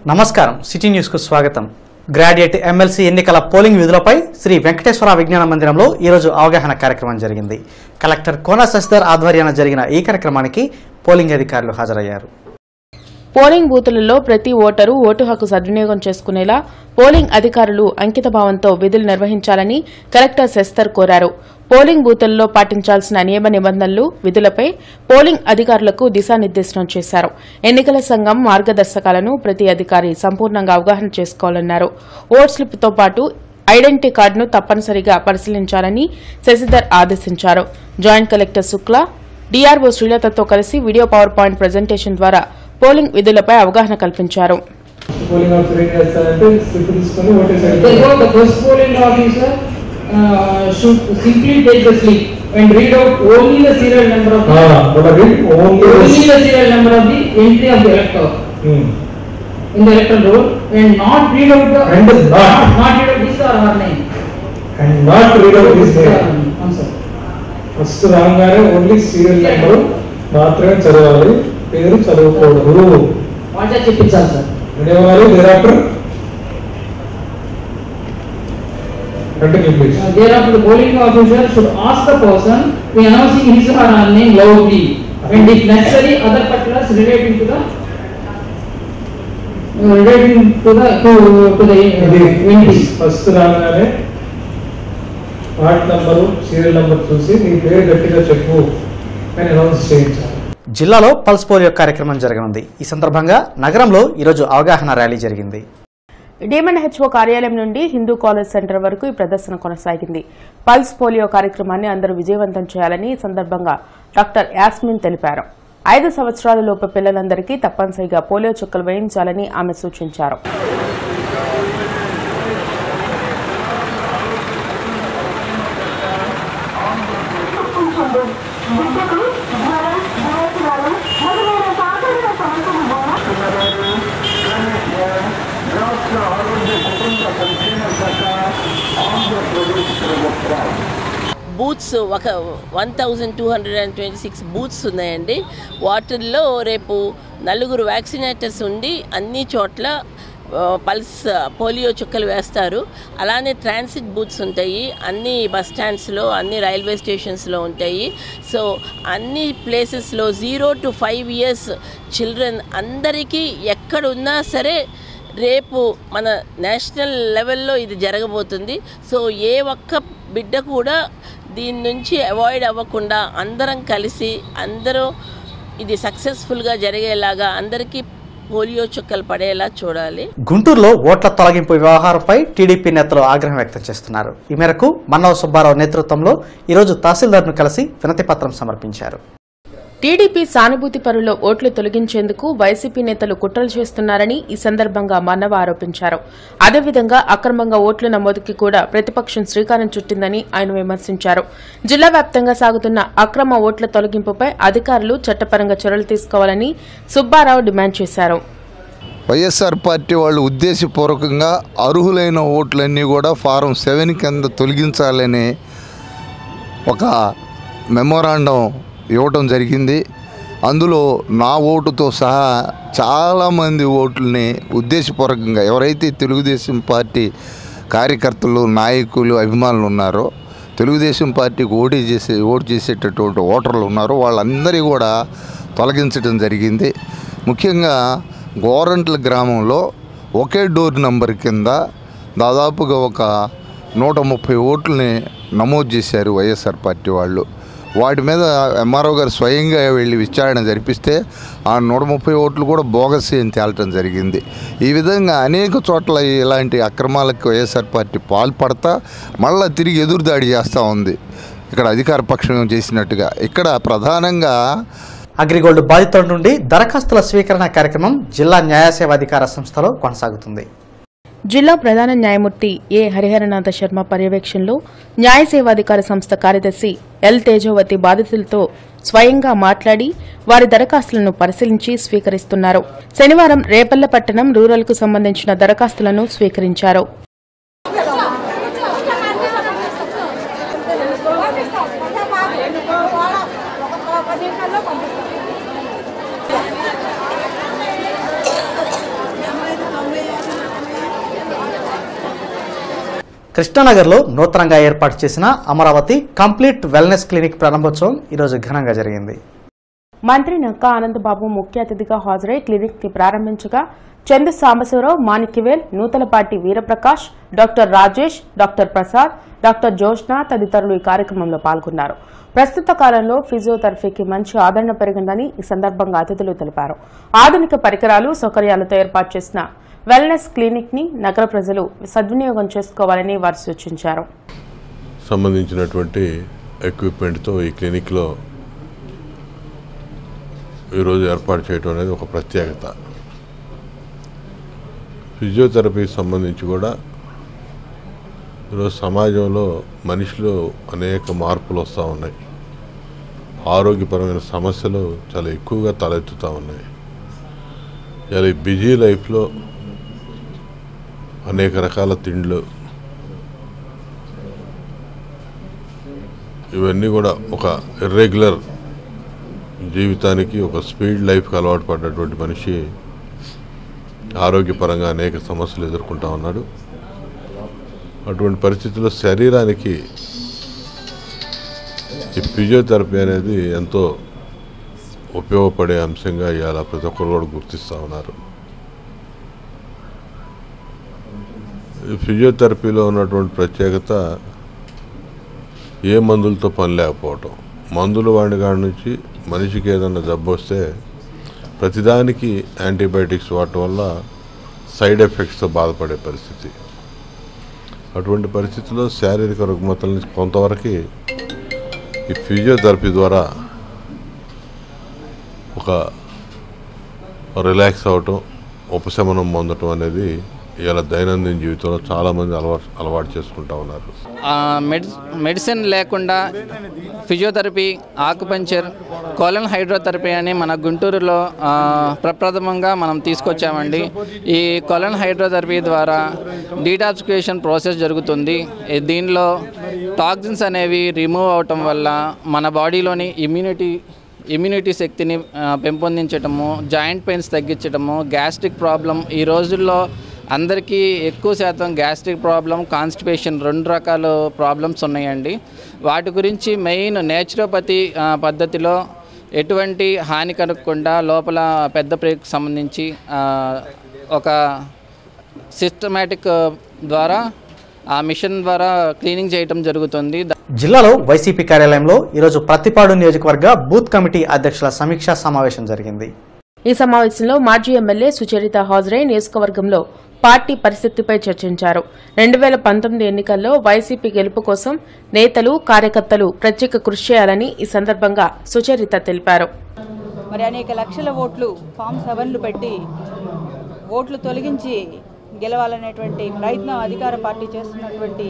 నమస్కారం సిటీ న్యూస్కు స్వాగతం గ్రాడ్యుయేట్ ఎమ్మెల్సీ ఎన్నికల పోలింగ్ విధులపై శ్రీ వెంకటేశ్వర విజ్ఞాన మందిరంలో ఈరోజు అవగాహన కార్యక్రమం జరిగింది కలెక్టర్ కోన శశిధర్ ఆధ్వర్యాన జరిగిన ఈ కార్యక్రమానికి పోలింగ్ అధికారులు హాజరయ్యారు పోలింగ్ బూతులలో ప్రతి ఓటరు ఓటు హక్కు సద్వినియోగం చేసుకునేలా పోలింగ్ అధికారులు అంకితభావంతో విధులు నిర్వహించాలని కలెక్టర్ శస్తర్ కోరారు పోలింగ్ బూతులలో పాటించాల్సిన నియమ నిబంధనలు విధులపై పోలింగ్ అధికారులకు దిశానిర్దేశనం చేశారు ఎన్నికల సంఘం మార్గదర్శకాలను ప్రతి అధికారి సంపూర్ణంగా అవగాహన చేసుకోవాలన్నారు ఓట్ స్లిప్తో పాటు ఐడెంటిటీ కార్డును తప్పనిసరిగా పరిశీలించాలని శశిధర్ ఆదేశించారు జాయింట్ కలెక్టర్ శుక్లా డీఆర్ఓ శ్రీలతతో కలిసి వీడియో పవర్ పాయింట్ ప్రజెంటేషన్ ద్వారా పోలింగ్ విధులపై అవగాహన కల్పించారు పోలింగ్ ఆఫీసర్ ఏం చేస్తారంటే స్లిప్ తీసుకొని ఓటేసారి Therefore, the first polling officer uh, should simply take the slip and read out only the serial number of the, only only the serial number of the entry of the elector in the electoral roll and not read out the And not. not read out this or her name. And not read out this This or name her name. Answer. First రాగానే only serial number మాత్రమే చదవాలి పేరు చదవకూడదు What are చెప్పించాలి sir అనేవారు thereafter continue please Uh, Thereafter, the polling officer should ask the person to announcing his or her name loudly and if necessary, other particulars relating to the uh, relating to the to to the ఇది uh, entity. First రాగానే part number serial number చూసి నీ పేరు గట్టిగా చెప్పు అని announce చేయించాలి జిల్లాలో పల్స్ పోలియో కార్యక్రమం జరగనుంది ఈ సందర్భంగా నగరంలో ఈరోజు అవగాహన ర్యాలీ జరిగింది డిఎంఎన్ హెచ్ఓ కార్యాలయం నుండి హిందూ కాలేజ్ సెంటర్ వరకు ఈ ప్రదర్శన కొనసాగింది పల్స్ పోలియో కార్యక్రమాన్ని అందరూ విజయవంతం చేయాలని ఈ సందర్భంగా డాక్టర్ యాస్మిన్ తెలిపారు ఐదు సంవత్సరాల లోపు పిల్లలందరికీ తప్పనిసరిగా పోలియో చుక్కలు వేయించాలని ఆమె సూచించారు బిడ్డకు జ్వరం విరోచనాలు మొదలైన సాధారణ సమస్యలు బూత్స్ ఒక one thousand two hundred and twenty six booths ఉన్నాయండి వాటిల్లో రేపు నలుగురు వ్యాక్సినేటర్స్ ఉండి అన్ని చోట్ల ఆ, పల్స్ పోలియో చుక్కలు వేస్తారు అలానే ట్రాన్సిట్ బూత్స్ ఉంటాయి అన్ని బస్ స్టాండ్స్లో అన్ని రైల్వే స్టేషన్స్లో ఉంటాయి సో అన్ని ప్లేసెస్లో zero to five years children అందరికీ ఎక్కడున్నా సరే రేపు మన నేషనల్ లెవెల్లో ఇది జరగబోతుంది సో ఏ ఒక్క బిడ్డ కూడా దీని నుంచి అవాయిడ్ అవ్వకుండా అందరం కలిసి అందరూ ఇది సక్సెస్ఫుల్గా జరిగేలాగా అందరికీ పోలియో చుక్కలు పడేలా చూడాలి గుంటూరులో ఓట్ల తొలగింపు వ్యవహారంపై టీడీపీ నేతలు ఆగ్రహం వ్యక్తం చేస్తున్నారు ఈ మేరకు మన్నవ సుబ్బారావు నేతృత్వంలో ఈరోజు తహసీల్దార్ను కలిసి వినతి పత్రం సమర్పించారు టీడీపీ సానుభూతి పరులో ఓట్లు తొలగించేందుకు వైసీపీ నేతలు కుట్రలు చేస్తున్నారని ఈ సందర్భంగా మన్నవ ఆరోపించారు అదేవిధంగా అక్రమంగా ఓట్ల నమోదుకి కూడా ప్రతిపక్షం శ్రీకారం చుట్టిందని ఆయన విమర్శించారు జిల్లా వ్యాప్తంగా సాగుతున్న అక్రమ ఓట్ల తొలగింపుపై అధికారులు చట్టపరంగా చర్యలు తీసుకోవాలని సుబ్బారావు డిమాండ్ చేశారు వైఎస్ఆర్ పార్టీ వాళ్ళు ఉద్దేశపూర్వకంగా అర్హులైన ఓట్లన్నీ కూడా ఫారం సెవెన్ కింద తొలగించాలని ఒక మెమోరాండం ఇవ్వటం జరిగింది అందులో నా ఓటుతో సహా చాలామంది ఓట్లని ఉద్దేశపూర్వకంగా ఎవరైతే తెలుగుదేశం పార్టీ కార్యకర్తలు నాయకులు అభిమానులు ఉన్నారో తెలుగుదేశం పార్టీకి ఓటు చేసే ఓటు చేసేటటువంటి ఓటర్లు ఉన్నారో వాళ్ళందరి కూడా తొలగించడం జరిగింది ముఖ్యంగా గోరంట్ల గ్రామంలో ఒకే డోర్ నంబర్ కింద దాదాపుగా ఒక నూట ముప్పై ఓట్లని నమోదు చేశారు వైఎస్ఆర్ పార్టీ వాళ్ళు వాటి మీద ఎంఆర్ఓ గారు స్వయంగా వెళ్ళి విచారణ జరిపిస్తే ఆ నూట ముప్పై ఓట్లు కూడా బోగస్ అని తేలటం జరిగింది ఈ విధంగా అనేక చోట్ల ఇలాంటి అక్రమాలకు వైఎస్ఆర్ పార్టీ పాల్పడతా మళ్ళీ తిరిగి ఎదురుదాడి చేస్తూ ఉంది ఇక్కడ అధికార పక్షం చేసినట్టుగా ఇక్కడ ప్రధానంగా అగ్రిగోల్డ్ బాధితుల నుండి దరఖాస్తుల స్వీకరణ కార్యక్రమం జిల్లా న్యాయ సేవాధికార సంస్థలో కొనసాగుతుంది జిల్లా ప్రధాన న్యాయమూర్తి ఏ హరిహరనాథ శర్మ పర్యవేక్షణలో న్యాయ సేవాధికార సంస్థ కార్యదర్శి ఎల్ తేజవతి బాధితులతో స్వయంగా మాట్లాడి వారి దరఖాస్తులను పరిశీలించి స్వీకరిస్తున్నారు శనివారం రేపల్ల పట్టణం రూరల్కు సంబంధించిన దరఖాస్తులను స్వీకరించారు పంపిస్తాం కృష్ణానగర్లో నూతనంగా ఏర్పాటు చేసిన అమరావతి కంప్లీట్ వెల్నెస్ క్లినిక్ ప్రారంభోత్సవం ఈరోజు ఘనంగా జరిగింది మంత్రి నక్కా ఆనందబాబు ముఖ్య అతిథిగా హాజరై క్లినిక్ ని ప్రారంభించగా Chandu Sambasivarao Manikyavel Nuthalapati Veeraprakash doctor Rajesh doctor Prasad doctor Joshna తదితరులు ఈ కార్యక్రమంలో పాల్గొన్నారు ప్రస్తుత కాలంలో ఫిజియోథెరపీకి మంచి ఆదరణ పెరిగిందని ఈ సందర్భంగా అతిథులు తెలిపారు ఆధునిక పరికరాలు సౌకర్యాలతో ఏర్పాటు చేసిన వెల్నెస్ క్లినిక్ ని నగర ప్రజలు సద్వినియోగం చేసుకోవాలని వారు సూచించారు సంబంధించినటువంటి ఎక్విప్మెంట్తో ఈ క్లినిక్లో ఈరోజు ఏర్పాటు చేయడం అనేది ఒక ప్రత్యేకత ఫిజియోథెరపీకి సంబంధించి కూడా ఈరోజు సమాజంలో మనిషిలో అనేక మార్పులు వస్తూ ఉన్నాయి ఆరోగ్యపరమైన సమస్యలు చాలా ఎక్కువగా తలెత్తుతూ ఉన్నాయి ఇలా ఈ బిజీ లైఫ్లో అనేక రకాల తిండ్లు ఇవన్నీ కూడా ఒక ఇర్రెగ్యులర్ జీవితానికి ఒక స్పీడ్ లైఫ్కి అలవాటు పడ్డటువంటి మనిషి ఆరోగ్యపరంగా అనేక సమస్యలు ఎదుర్కొంటా ఉన్నాడు అటువంటి పరిస్థితుల్లో శరీరానికి ఈ ఫిజియోథెరపీ అనేది ఎంతో ఉపయోగపడే అంశంగా ఇవాళ ప్రతి ఒక్కరు కూడా గుర్తిస్తూ ఉన్నారు ఈ ఫిజియోథెరపీలో ఉన్నటువంటి ప్రత్యేకత ఏ మందులతో పని లేకపోవటం మందులు వాడిన కాడి నుంచి మనిషికి ఏదైనా జబ్బు వస్తే ప్రతిదానికి యాంటీబయాటిక్స్ వాడటం వల్ల సైడ్ ఎఫెక్ట్స్తో బాధపడే పరిస్థితి అటువంటి పరిస్థితుల్లో శారీరక రుగ్మతల్ని కొంతవరకు ఈ ఫిజియోథెరపీ ద్వారా ఒక రిలాక్స్ అవటం ఉపశమనం పొందటం అనేది ఇలా దైనందిన జీవితంలో చాలామంది అలవాటు అలవాటు చేసుకుంటా ఉన్నారు ఆ, మెడి మెడిసిన్ లేకుండా ఫిజియోథెరపీ ఆకుపంచర్ కోలన్ హైడ్రోథెరపీ అని మన గుంటూరులో ఆ, ప్రప్రథమంగా మనం తీసుకొచ్చామండి ఈ కోలన్ హైడ్రోథెరపీ ద్వారా డీటాక్సిఫికేషన్ ప్రాసెస్ జరుగుతుంది ఈ దీనిలో టాక్సిన్స్ అనేవి రిమూవ్ అవటం వల్ల మన బాడీలోని ఇమ్యూనిటీ ఇమ్యూనిటీ శక్తిని ఆ, పెంపొందించటము జాయింట్ పెయిన్స్ తగ్గించటము గ్యాస్ట్రిక్ ప్రాబ్లం ఈ రోజుల్లో అందరికీ ఎక్కువ శాతం గ్యాస్ట్రిక్ ప్రాబ్లం కాన్స్టిపేషన్ రెండు రకాల ప్రాబ్లమ్స్ ఉన్నాయండి వాటి గురించి మెయిన్ నేచురోపతి ఆ, పద్ధతిలో ఎటువంటి హాని కలగకుండా లోపల పెద్ద ప్రేకు సంబంధించి ఆ, ఒక సిస్టమేటిక్ ద్వారా ఆ మిషన్ ద్వారా క్లీనింగ్ చేయటం జరుగుతుంది జిల్లాలో వైసీపీ కార్యాలయంలో ఈరోజు ప్రతిపాడు నియోజకవర్గ బూత్ కమిటీ అధ్యక్షుల సమీక్షా సమావేశం జరిగింది ఈ సమావేశంలో మాజీ ఎమ్మెల్యే సుచరిత హాజరై నియోజకవర్గంలో పార్టీ పరిస్థితిపై చర్చించారు రెండు వేల పంతొమ్మిది ఎన్నికల్లో వైసీపీ గెలుపు కోసం నేతలు కార్యకర్తలు ప్రత్యేక కృషి చేయాలని ఈ సందర్భంగా సుచరిత తెలిపారు మరి అనేక లక్షల ఓట్లు ఫామ్ సెవెన్లు పెట్టి ఓట్లు తొలగించి గెలవాలనేటువంటి ప్రయత్నం అధికార పార్టీ చేస్తున్నటువంటి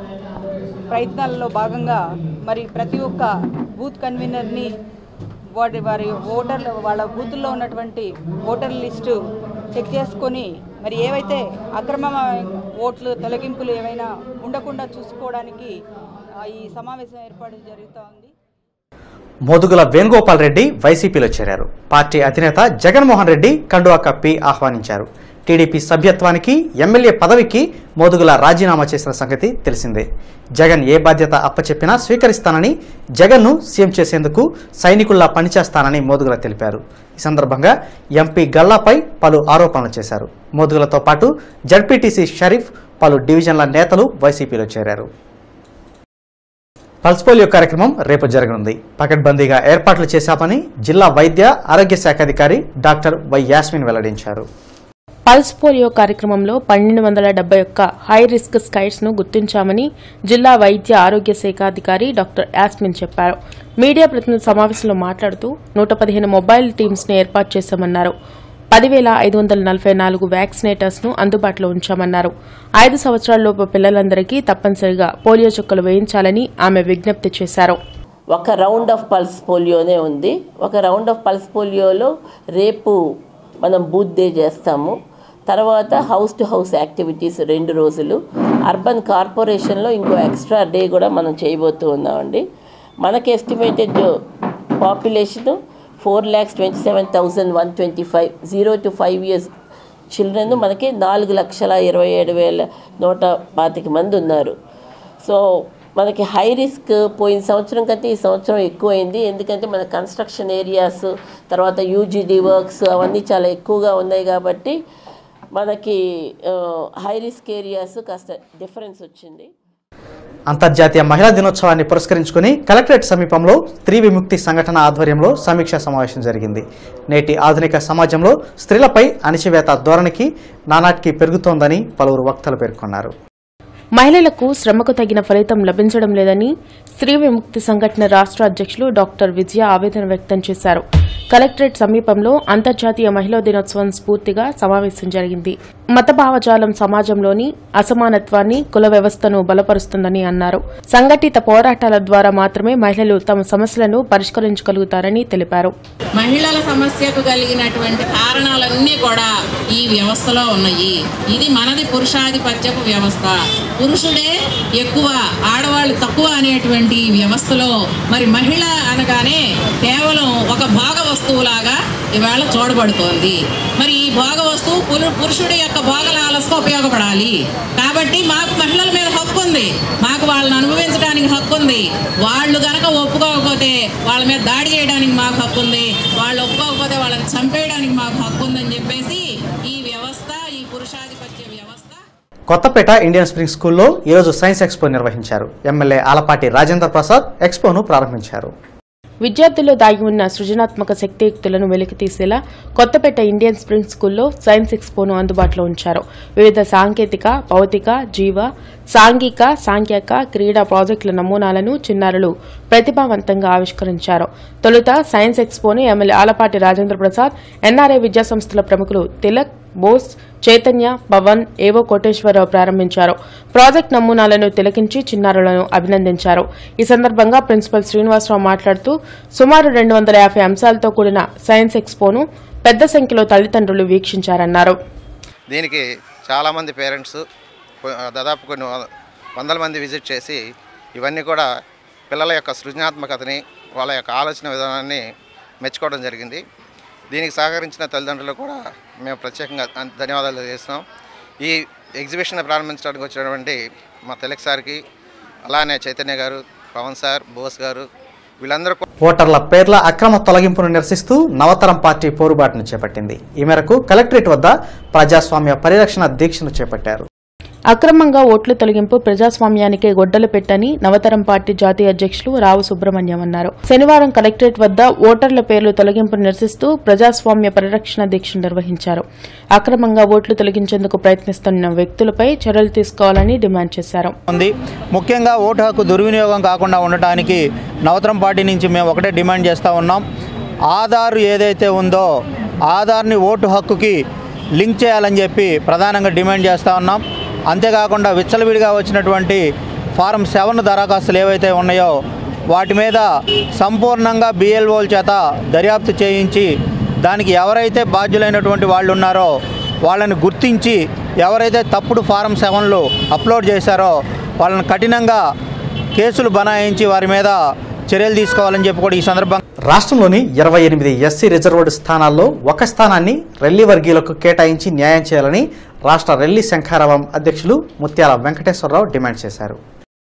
ప్రయత్నాలలో భాగంగా మరి ప్రతి ఒక్క బూత్ కన్వీనర్ని వారి వారి ఓటర్లు వాళ్ళ బూతుల్లో ఉన్నటువంటి ఓటర్ లిస్టు చెక్ చేసుకొని మరి ఏవైతే అక్రమ ఓట్లు తొలగింపులు ఏవైనా ఉండకుండా చూసుకోవడానికి ఆ, ఈ సమావేశం ఏర్పాటు జరుగుతూ ఉంది మోదుగుల వేణుగోపాల్ రెడ్డి వైసీపీలో చేరారు పార్టీ అధినేత జగన్మోహన్ రెడ్డి కండువా కప్పి ఆహ్వానించారు టీడీపీ సభ్యత్వానికి ఎమ్మెల్యే పదవికి మోదుగుల రాజీనామా చేసిన సంగతి తెలిసిందే జగన్ ఏ బాధ్యత అప్పచెప్పినా స్వీకరిస్తానని జగన్ను సీఎం చేసేందుకు సైనికుల్లా పనిచేస్తానని మోదుగుల తెలిపారు ఈ సందర్భంగా ఎంపీ గల్లాపై పలు ఆరోపణలు చేశారు మోదుగులతో పాటు జడ్పీటీసీ షరీఫ్ పలు డివిజన్ల నేతలు వైసీపీలో చేరారు పల్స్ పోలియో కార్యక్రమం రేపు జరగనుంది పకడ్బందీగా ఏర్పాట్లు చేశామని జిల్లా వైద్య ఆరోగ్య శాఖ అధికారి డాక్టర్ వై యాస్మిన్ వెల్లడించారు పల్స్ పోలియో కార్యక్రమంలో పన్నెండు వందల డెబ్బై ఒక్క హై రిస్క్ స్కైట్స్ ను గుర్తించామని జిల్లా వైద్య ఆరోగ్య శాఖ అధికారి డాక్టర్ యాస్మిన్ చెప్పారు మీడియా ప్రతినిధి సమావేశంలో మాట్లాడుతూ నూట పదిహేను మొబైల్ టీమ్స్ ను ఏర్పాటు చేశామన్నారు పదివేల ఐదు వందల నలభై నాలుగు వ్యాక్సినేటర్స్ ను అందుబాటులో ఉంచామన్నారు ఐదు సంవత్సరాలలోపు పిల్లలందరికీ తప్పనిసరిగా పోలియో చుక్కలు వేయించాలని ఆమె విజ్ఞప్తి చేశారు ఒక రౌండ్ ఆఫ్ పల్స్ పోలియోనే ఉంది ఒక రౌండ్ ఆఫ్ పల్స్ పోలియోలో రేపు మనం బూత్ డే చేస్తాము తర్వాత హౌస్ టు హౌస్ యాక్టివిటీస్ రెండు రోజులు అర్బన్ కార్పొరేషన్లో ఇంకో ఎక్స్ట్రా డే కూడా మనం చేయబోతూ ఉన్నామండి మనకి estimated population four lakhs twenty seven thousand one twenty five zero to five years children మనకి నాలుగు లక్షల ఇరవై ఏడు వేల నూట పాతిక మంది ఉన్నారు సో మనకి హై రిస్క్ పోయిన సంవత్సరం కంటే ఈ సంవత్సరం ఎక్కువైంది ఎందుకంటే మన కన్స్ట్రక్షన్ ఏరియాస్ తర్వాత యూజీడీ వర్క్స్ అవన్నీ చాలా ఎక్కువగా ఉన్నాయి కాబట్టి మనకి హై రిస్క్ ఏరియాస్ కాస్త డిఫరెన్స్ వచ్చింది అంతర్జాతీయ మహిళా దినోత్సవాన్ని పురస్కరించుకుని కలెక్టరేట్ సమీపంలో స్త్రీ విముక్తి సంఘటన ఆధ్వర్యంలో సమీక్షా సమావేశం జరిగింది నేటి ఆధునిక సమాజంలో స్త్రీలపై అణిచివేత ధోరణికి నానాటికి పెరుగుతోందని పలువురు వక్తలు పేర్కొన్నారు మహిళలకు శ్రమకు తగిన ఫలితం లభించడం లేదని స్త్రీ విముక్తి సంఘటన రాష్ట్ర అధ్యక్షులు డాక్టర్ విజయ ఆవేదన వ్యక్తం చేశారు కలెక్టరేట్ సమీపంలో అంతర్జాతీయ మహిళా దినోత్సవం స్ఫూర్తిగా సమావేశం జరిగింది మత భావజాలం సమాజంలోని అసమానత్వాన్ని కుల వ్యవస్థను బలపరుస్తుందని అన్నారు సంఘటిత పోరాటాల ద్వారా మాత్రమే మహిళలు తమ సమస్యలను పరిష్కరించగలుగుతారని తెలిపారు మహిళల సమస్యకు కలిగినటువంటి కారణాలన్నీ కూడా ఈ వ్యవస్థలో ఉన్నాయి ఇది మనది పురుషాధిపత్యపు వ్యవస్థ పురుషుడే ఎక్కువ ఆడవాళ్ళు తక్కువ అనేటువంటి ఈ వ్యవస్థలో మరి మహిళ అనగానే కేవలం ఒక భాగ వస్తువులాగా ఇవాళ చూడబడుతోంది మరి ఈ భాగ వస్తువు పురు- పురుషుడి యొక్క భోగలాలసకు ఉపయోగపడాలి కాబట్టి మాకు మహిళల మీద హక్కు ఉంది మాకు వాళ్ళని అనుభవించడానికి హక్కు ఉంది వాళ్ళు గనక ఒప్పుకోకపోతే వాళ్ళ మీద దాడి చేయడానికి మాకు హక్కు ఉంది వాళ్ళు ఒప్పుకోకపోతే వాళ్ళని చంపేయడానికి మాకు హక్కు ఉందని చెప్పేసి ఈ వ్యవస్థ ఈ పురుషాధిపత్య వ్యవస్థ కొత్తపేట ఇండియన్ స్ప్రింగ్ స్కూల్లో ఈరోజు సైన్స్ ఎక్స్పో నిర్వహించారు ఎమ్మెల్యే ఆలపాటి రాజేంద్ర ప్రసాద్ ఎక్స్పోను ప్రారంభించారు విద్యార్థుల్లో దాగి ఉన్న సృజనాత్మక శక్తియుక్తులను వెలికితీసేలా కొత్తపేట ఇండియన్ స్ప్రింగ్ స్కూల్లో సైన్స్ ఎక్స్పోను అందుబాటులో ఉంచారు వివిధ సాంకేతిక భౌతిక జీవ సాంఘిక సాంఖ్యక క్రీడా ప్రాజెక్టుల నమూనాలను చిన్నారులు ప్రతిభావంతంగా ఆవిష్కరించారు తొలుత సైన్స్ ఎక్స్పోను ఎమ్మెల్యే ఆలపాటి రాజేంద్ర ప్రసాద్ ఎన్ఆర్ఐ విద్యాసంస్థల ప్రముఖులు తిలక్ బోస్ చైతన్య పవన్ ఏవో కోటేశ్వరరావు ప్రారంభించారు ప్రాజెక్ట్ నమూనాలను తిలకించి చిన్నారులను అభినందించారు ఈ సందర్భంగా ప్రిన్సిపల్ శ్రీనివాసరావు మాట్లాడుతూ సుమారు రెండు వందల యాభై అంశాలతో కూడిన సైన్స్ ఎక్స్పోను పెద్ద సంఖ్యలో తల్లిదండ్రులు వీక్షించారన్నారు దీనికి చాలామంది పేరెంట్స్ కొ- దాదాపు కొన్ని వ- వందల మంది విజిట్ చేసి ఇవన్నీ కూడా పిల్లల యొక్క సృజనాత్మకతని వాళ్ళ యొక్క ఆలోచన విధానాన్ని మెచ్చుకోవడం జరిగింది దీనికి సహకరించిన తల్లిదండ్రులు కూడా మేము ప్రత్యేకంగా అన్- ధన్యవాదాలు తెలియజేస్తున్నాం ఈ ఎగ్జిబిషన్ ప్రారంభించడానికి వచ్చినటువంటి మా తెలుగు సార్కి అలానే చైతన్య గారు పవన్ సార్ బోస్ గారు వీళ్ళందరూ కూడా ఓటర్ల పేర్ల అక్రమ తొలగింపును నిరసిస్తూ నవతరం పార్టీ పోరుబాటును చేపట్టింది ఈ మేరకు కలెక్టరేట్ వద్ద ప్రజాస్వామ్య పరిరక్షణ దీక్షను చేపట్టారు అక్రమంగా ఓట్ల తొలగింపు ప్రజాస్వామ్యానికే గొడ్డలు పెట్టని నవతరం పార్టీ జాతీయ అధ్యక్షులు రావు సుబ్రహ్మణ్యం అన్నారు శనివారం కలెక్టరేట్ వద్ద ఓటర్ల పేర్లు తొలగింపును నిరసిస్తూ ప్రజాస్వామ్య పరిరక్షణ దీక్ష నిర్వహించారు అక్రమంగా ఓట్లు తొలగించేందుకు ప్రయత్నిస్తున్న వ్యక్తులపై చర్యలు తీసుకోవాలని డిమాండ్ చేశారు ఉంది ముఖ్యంగా ఓటు హక్కు దుర్వినియోగం కాకుండా ఉండటానికి నవతరం పార్టీ నుంచి మేము ఒకటే డిమాండ్ చేస్తూ ఉన్నాం ఆధార్ ఏదైతే ఉందో ఆధార్ని ఓటు హక్కుకి లింక్ చేయాలని చెప్పి ప్రధానంగా డిమాండ్ చేస్తూ ఉన్నాం అంతేకాకుండా విచ్చలవిడిగా వచ్చినటువంటి ఫారం సెవెన్ దరఖాస్తులు ఏవైతే ఉన్నాయో వాటి మీద సంపూర్ణంగా బిఎల్ఓల చేత దర్యాప్తు చేయించి దానికి ఎవరైతే బాధ్యులైనటువంటి వాళ్ళు ఉన్నారో వాళ్ళని గుర్తించి ఎవరైతే తప్పుడు ఫారం సెవెన్లు అప్లోడ్ చేశారో వాళ్ళని కఠినంగా కేసులు బనాయించి వారి మీద చర్యలు తీసుకోవాలని చెప్పి కూడా ఈ సందర్భంగా రాష్ట్రంలోని ఇరవై ఎనిమిది ఎస్సీ రిజర్వ్డ్ స్థానాల్లో ఒక స్థానాన్ని రెల్లి వర్గీయులకు కేటాయించి న్యాయం చేయాలని రాష్ట్ర రెల్లి శంఖారావం అధ్యక్షులు ముత్యాల వెంకటేశ్వరరావు డిమాండ్ చేశారు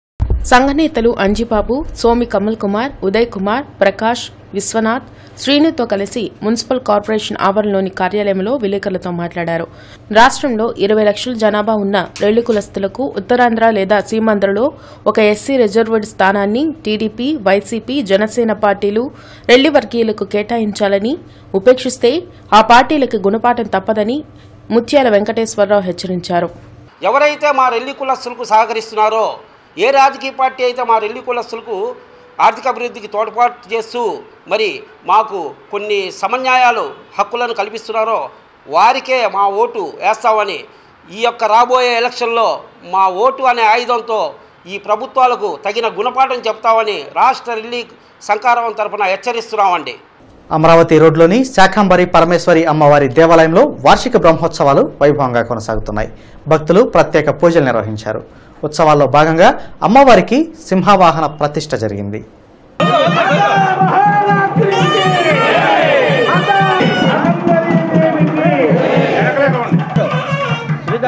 సంఘనేతలు అంజిబాబు సోమి కమల్ కుమార్ ఉదయ్ కుమార్ ప్రకాష్ విశ్వనాథ్ శ్రీనుతో కలిసి మున్సిపల్ కార్పొరేషన్ ఆవరణలోని కార్యాలయంలో విలేకరులతో మాట్లాడారు రాష్ట్రంలో ఇరవై లక్షల జనాభా ఉన్న రెల్లి కులస్తులకు ఉత్తరాంధ్ర లేదా సీమాంధ్రలో ఒక ఎస్సీ రిజర్వ్డ్ స్థానాన్ని టీడీపీ వైసీపీ జనసేన పార్టీలు రెల్లి వర్గీయులకు కేటాయించాలని ఉపేక్షిస్తే ఆ పార్టీలకు గుణపాఠం తప్పదని ముత్యాల వెంకటేశ్వరరావు హెచ్చరించారు ఎవరైతే మా రెల్లి కులస్తులకు సహకరిస్తున్నారో ఏ రాజకీయ పార్టీ అయితే మా రెల్లి కులస్తులకు ఆర్థిక అభివృద్ధికి తోడ్పాటు చేస్తూ మరి మాకు కొన్ని సమన్యాయాలు హక్కులను కల్పిస్తున్నారో వారికే మా ఓటు వేస్తామని ఈ యొక్క రాబోయే ఎలక్షన్లో మా ఓటు అనే ఆయుధంతో ఈ ప్రభుత్వాలకు తగిన గుణపాఠం చెప్తామని రాష్ట్ర రెల్లి సంకారం తరపున హెచ్చరిస్తున్నామండి అమరావతి రోడ్లోని శాఖంబరి పరమేశ్వరి అమ్మవారి దేవాలయంలో వార్షిక బ్రహ్మోత్సవాలు వైభవంగా కొనసాగుతున్నాయి భక్తులు ప్రత్యేక పూజలు నిర్వహించారు ఉత్సవాల్లో భాగంగా అమ్మవారికి సింహవాహన ప్రతిష్ఠ జరిగింది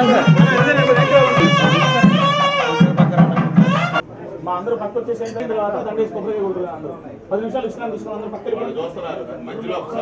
మా అందరూ పక్క వచ్చేసి తర్వాత దండేసి కొబ్బరి కొడుతున్నారు అందరూ పది నిమిషాలు ఇస్తున్నాను తీసుకున్నాం అందరూ పక్కన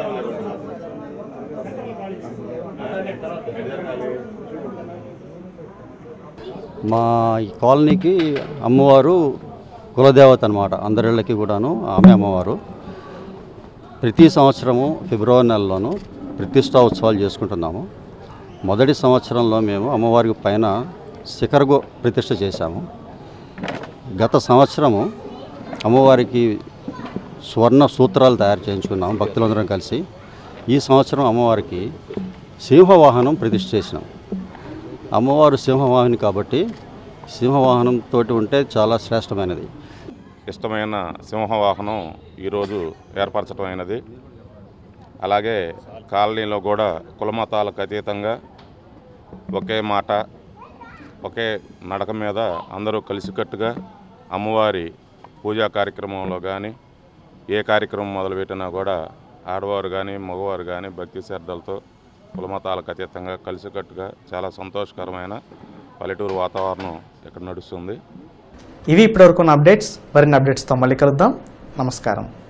మా ఈ కాలనీకి అమ్మవారు కులదేవత అనమాట అందరిళ్ళకి కూడాను ఆమె అమ్మవారు ప్రతి సంవత్సరము ఫిబ్రవరి నెలలోనూ ప్రతిష్టా ఉత్సవాలు చేసుకుంటున్నాము మొదటి సంవత్సరంలో మేము అమ్మవారికి పైన శిఖరగు ప్రతిష్ఠ చేశాము గత సంవత్సరము అమ్మవారికి స్వర్ణ సూత్రాలు తయారు చేయించుకున్నాం భక్తులందరం కలిసి ఈ సంవత్సరం అమ్మవారికి సింహవాహనం ప్రతిష్ఠ చేసినాం అమ్మవారు సింహవాహిని కాబట్టి సింహవాహనంతో ఉంటే చాలా శ్రేష్టమైనది ఇష్టమైన సింహవాహనం ఈరోజు ఏర్పరచడం అయినది అలాగే కాలనీలో కూడా కులమతాలకు అతీతంగా ఒకే మాట ఒకే నడక మీద అందరూ కలిసికట్టుగా అమ్మవారి పూజా కార్యక్రమంలో కానీ ఏ కార్యక్రమం మొదలుపెట్టినా కూడా ఆడవారు కానీ మగవారు కానీ భక్తి శ్రద్ధలతో కులమతాలకు అతీతంగా కలిసికట్టుగా చాలా సంతోషకరమైన పల్లెటూరు వాతావరణం ఇక్కడ నడుస్తుంది ఇవి ఇప్పటివరకు ఉన్న అప్డేట్స్ మరిన్ని అప్డేట్స్తో మళ్ళీ కలుద్దాం నమస్కారం